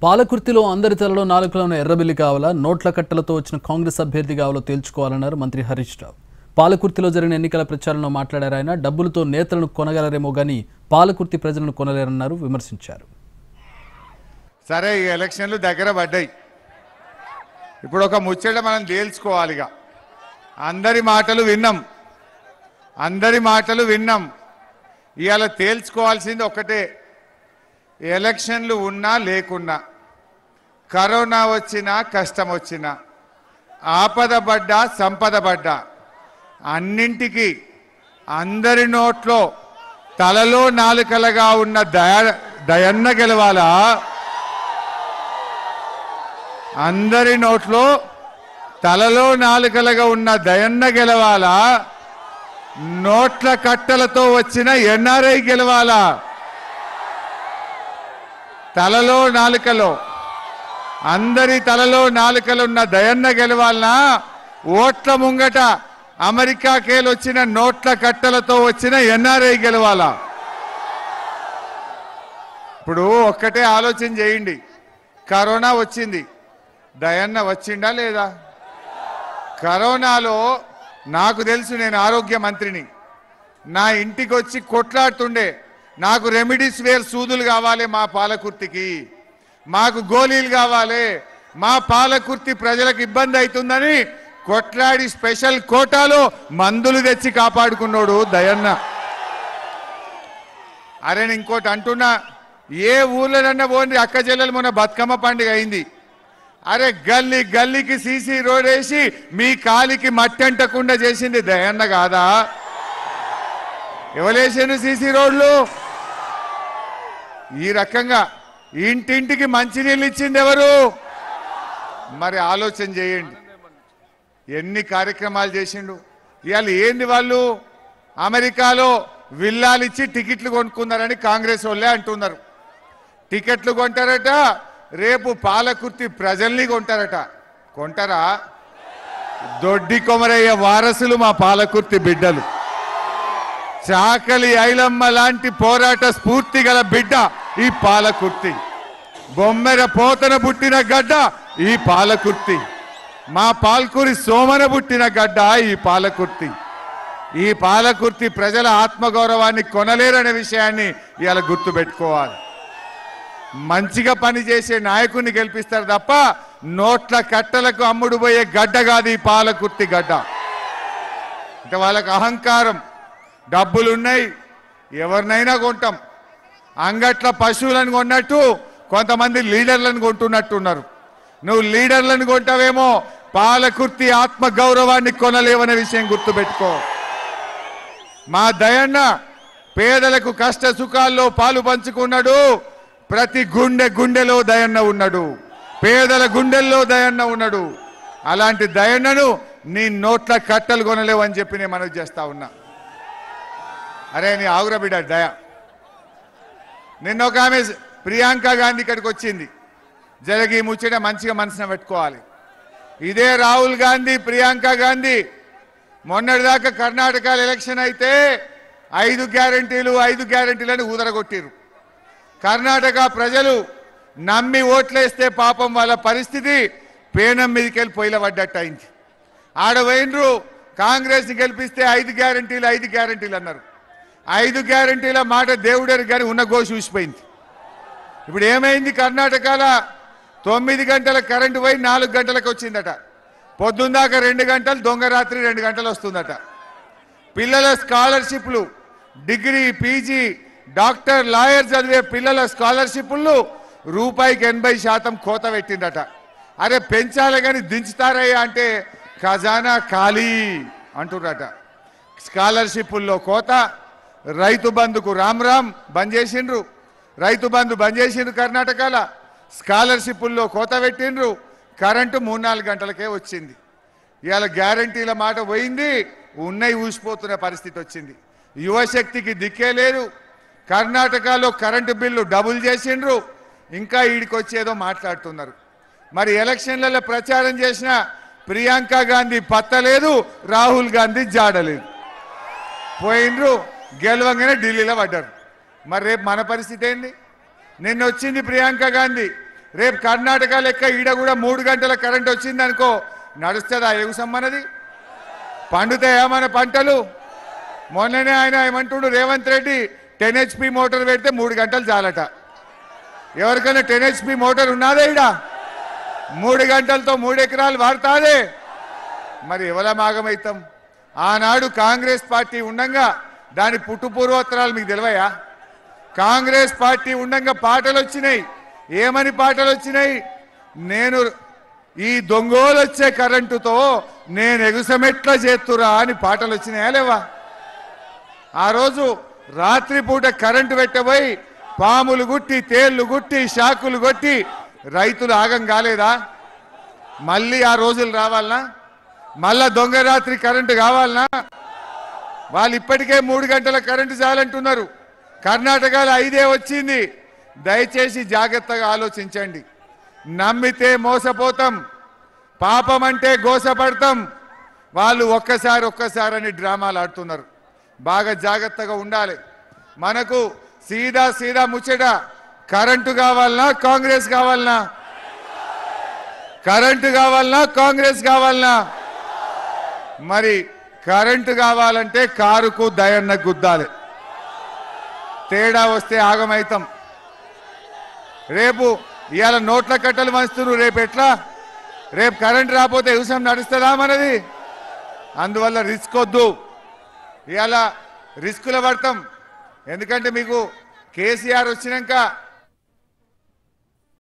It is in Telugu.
పాలకుర్తిలో అందరి తలలో నాలుకలో ఉన్న ఎర్రబిల్లి కావాలా నోట్ల కట్టలతో వచ్చిన కాంగ్రెస్ అభ్యర్థి కావాలో తేల్చుకోవాలన్నారు మంత్రి హరీష్ రావు పాలకుర్తిలో జరిగిన ఎన్నికల ప్రచారంలో మాట్లాడారు ఆయన డబ్బులతో నేతలను కొనగలరేమో గానీ పాలకుర్తి ప్రజలను కొనలేరన్నారు విమర్శించారు సరే ఈ ఎలక్షన్లు దగ్గర పడ్డాయి ఇప్పుడు ఒక ముచ్చట మనం తేల్చుకోవాలిగా అందరి మాటలు విన్నాం అందరి మాటలు విన్నాం ఇవాళ తేల్చుకోవాల్సింది ఒకటే ఎలక్షన్లు ఉన్నా లేకున్నా కరోనా వచ్చినా కష్టం వచ్చినా ఆపద పడ్డా సంపద పడ్డా అన్నింటికి అందరి నోట్లో తలలో నాలుకలుగా ఉన్న దయ దయన్న గెలవాలా అందరి నోట్లో తలలో నాలుకలుగా ఉన్న దయన్న గెలవాలా నోట్ల కట్టలతో వచ్చిన ఎన్ఆర్ఐ గెలవాలా తలలో నాలుకలో అందరి తలలో నాలుకలున్న దయన్న గెలవాలనా ఓట్ల ముంగట అమెరికాకేలు వచ్చిన నోట్ల కట్టలతో వచ్చిన ఎన్ఆర్ఐ గెలవాలా ఇప్పుడు ఒక్కటే ఆలోచన చేయండి కరోనా వచ్చింది దయన్న వచ్చిండా లేదా కరోనాలో నాకు తెలుసు నేను ఆరోగ్య మంత్రిని నా ఇంటికి వచ్చి కొట్లాడుతుండే నాకు రెమిడీస్ వేర్ సూదులు కావాలి మా పాలకుర్తికి మాకు గోళీలు కావాలి మా పాలకుర్తి ప్రజలకు ఇబ్బంది అవుతుందని కొట్లాడి స్పెషల్ కోటాలో మందులు తెచ్చి కాపాడుకున్నాడు దయన్న అరే నేను ఇంకోటి అంటున్నా ఏ ఊర్లోనన్నా పోండి అక్క చెల్లెలు మొన్న బతుకమ్మ పండుగ అయింది అరే గల్లీ గల్లీకి సీసీ రోడ్ వేసి మీ కాలికి మట్టి అంటకుండా చేసింది దయన్న కాదా ఎవరేసాను సీసీ రోడ్లు ఈ రకంగా ఇంటింటికి మంచినీళ్ళు ఇచ్చింది ఎవరు మరి ఆలోచన చేయండి ఎన్ని కార్యక్రమాలు చేసిండు ఇవాళ ఏంది వాళ్ళు అమెరికాలో విల్లాలు ఇచ్చి టికెట్లు కొనుక్కున్నారని కాంగ్రెస్ వాళ్ళే అంటున్నారు టికెట్లు కొంటారట రేపు పాలకుర్తి ప్రజల్ని కొంటారట కొంటారా దొడ్డి కొమరయ్య వారసులు మా పాలకుర్తి బిడ్డలు చాకలి ఐలమ్మ లాంటి పోరాట స్ఫూర్తి గల బిడ్డ ఈ పాలకుర్తి బొమ్మెర పోతన పుట్టిన గడ్డ ఈ పాలకుర్తి మా పాల్కూరి సోమన పుట్టిన గడ్డ ఈ పాలకుర్తి ఈ పాలకుర్తి ప్రజల ఆత్మగౌరవాన్ని కొనలేరనే విషయాన్ని ఇవాళ గుర్తుపెట్టుకోవాలి మంచిగా పనిచేసే నాయకుడిని గెలిపిస్తారు తప్ప నోట్ల కట్టలకు అమ్ముడు పోయే గడ్డ కాదు ఈ పాలకుర్తి గడ్డ అంటే వాళ్ళకి అహంకారం డబ్బులున్నాయి ఎవరినైనా కొంటాం అంగట్ల పశువులను కొన్నట్టు కొంతమంది లీడర్లను కొంటున్నట్టున్నారు నువ్వు లీడర్లను కొంటావేమో పాలకుర్తి ఆత్మ గౌరవాన్ని కొనలేవనే విషయం గుర్తుపెట్టుకో మా దయన్న పేదలకు కష్ట సుఖాల్లో పాలు పంచుకున్నాడు ప్రతి గుండె గుండెలో దయన్న ఉన్నాడు పేదల గుండెల్లో దయన్న ఉన్నాడు అలాంటి దయన్నను నీ నోట్ల కట్టలు కొనలేవు అని చెప్పి నేను మనవి చేస్తా ఉన్నా అరే నీ ఆగుర బిడ్డ దయ నిన్న ఒక ఆమె ప్రియాంక గాంధీ ఇక్కడికి వచ్చింది జరిగి ఈ ముచ్చట మంచిగా మనసున పెట్టుకోవాలి ఇదే రాహుల్ గాంధీ ప్రియాంక గాంధీ మొన్నటిదాకా కర్ణాటకలో ఎలక్షన్ అయితే ఐదు గ్యారంటీలు ఐదు గ్యారంటీలను ఊదరగొట్టిరు కర్ణాటక ప్రజలు నమ్మి ఓట్లేస్తే పాపం వాళ్ళ పరిస్థితి పేనం మీదకి వెళ్ళి పొయ్యిల పడ్డట్టు అయింది ఆడ పోయినరు కాంగ్రెస్ గెలిపిస్తే ఐదు గ్యారంటీలు ఐదు గ్యారంటీలు అన్నారు ఐదు గ్యారంటీల మాట దేవుడని కానీ ఉన్న గోషు చూసిపోయింది ఇప్పుడు ఏమైంది కర్ణాటకలో తొమ్మిది గంటల కరెంటు పోయి నాలుగు గంటలకు వచ్చిందట పొద్దుందాకా రెండు గంటలు దొంగ రాత్రి రెండు గంటలు వస్తుందట పిల్లల స్కాలర్షిప్లు డిగ్రీ పీజీ డాక్టర్ లాయర్ చదివే పిల్లల స్కాలర్షిప్లు రూపాయికి ఎనభై శాతం కోత పెట్టిందట అరే పెంచాలి కానీ దించుతారయ్యా అంటే ఖజానా ఖాళీ అంటున్నట స్కాలర్షిప్ల్లో కోత రైతు బంధుకు రామ్ రామ్ బంద్ చేసిండ్రు రైతు బంధు బంద్ చేసిండ్రు కర్ణాటకలో స్కాలర్షిప్ల్లో కోత పెట్టిండ్రు కరెంటు మూడు నాలుగు గంటలకే వచ్చింది ఇవాళ గ్యారంటీల మాట పోయింది ఉన్నయి ఊసిపోతున్న పరిస్థితి వచ్చింది యువశక్తికి దిక్కే లేదు కర్ణాటకలో కరెంటు బిల్లు డబుల్ చేసిండ్రు ఇంకా ఈడికి వచ్చేదో మాట్లాడుతున్నారు మరి ఎలక్షన్లలో ప్రచారం చేసిన ప్రియాంక గాంధీ పత్తలేదు రాహుల్ గాంధీ జాడలేదు పోయిండ్రు గెలవంగానే ఢిల్లీలో పడ్డారు మరి రేపు మన పరిస్థితి ఏంది నిన్న వచ్చింది ప్రియాంక గాంధీ రేపు కర్ణాటక లెక్క ఈడ కూడా మూడు గంటల కరెంట్ వచ్చింది అనుకో నడుస్తుందా ఎగుసమ్మన్నది పండుతాయా మన పంటలు మొన్ననే ఆయన ఏమంటుండు Revanth Reddy ten HP motor పెడితే మూడు గంటలు చాలట ఎవరికైనా టెన్ హెచ్పి మోటార్ ఉన్నదే ఇడ మూడు గంటలతో మూడు ఎకరాలు వాడతాదే మరి ఎవల మాగమవుతాం ఆనాడు కాంగ్రెస్ పార్టీ ఉండంగా దాని పుట్టు పూర్వోత్తరాలు మీకు తెలివయా కాంగ్రెస్ పార్టీ ఉండంగా పాటలు వచ్చినాయి ఏమని పాటలు వచ్చినాయి నేను ఈ దొంగోలు వచ్చే కరెంటుతో నేను ఎగుసమెట్లా చేస్తురా అని పాటలు వచ్చినాయా లేవా ఆ రోజు రాత్రిపూట కరెంటు పెట్టబోయి పాములు గుట్టి తేళ్లు గుట్టి షాకులు కొట్టి రైతులు ఆగం కాలేదా మళ్ళీ ఆ రోజులు రావాలనా మళ్ళా దొంగ రాత్రి కరెంటు కావాలనా వాళ్ళు ఇప్పటికే మూడు గంటల కరెంటు చాలంటున్నారు కర్ణాటకలో ఐదే వచ్చింది దయచేసి జాగ్రత్తగా ఆలోచించండి నమ్మితే మోసపోతాం పాపం అంటే గోసపడతాం వాళ్ళు ఒక్కసారి ఒక్కసారి అని డ్రామాలు ఆడుతున్నారు బాగా జాగ్రత్తగా ఉండాలి మనకు సీదా సీదా ముచ్చట కరెంటు కావాలనా కాంగ్రెస్ కావాలనా కరెంటు కావాలనా కాంగ్రెస్ కావాలనా మరి కరెంటు కావాలంటే కారుకు దయన్న గుద్దాలి తేడా వస్తే ఆగమైతాం రేపు ఇవాళ నోట్ల కట్టలు మంచుతున్నారు రేపు ఎట్లా రేపు కరెంట్ రాకపోతే వ్యవసాయం నడుస్తుందా మనది అందువల్ల రిస్క్ వద్దు ఇవాళ రిస్కుల పడతాం ఎందుకంటే మీకు కేసీఆర్ వచ్చినాక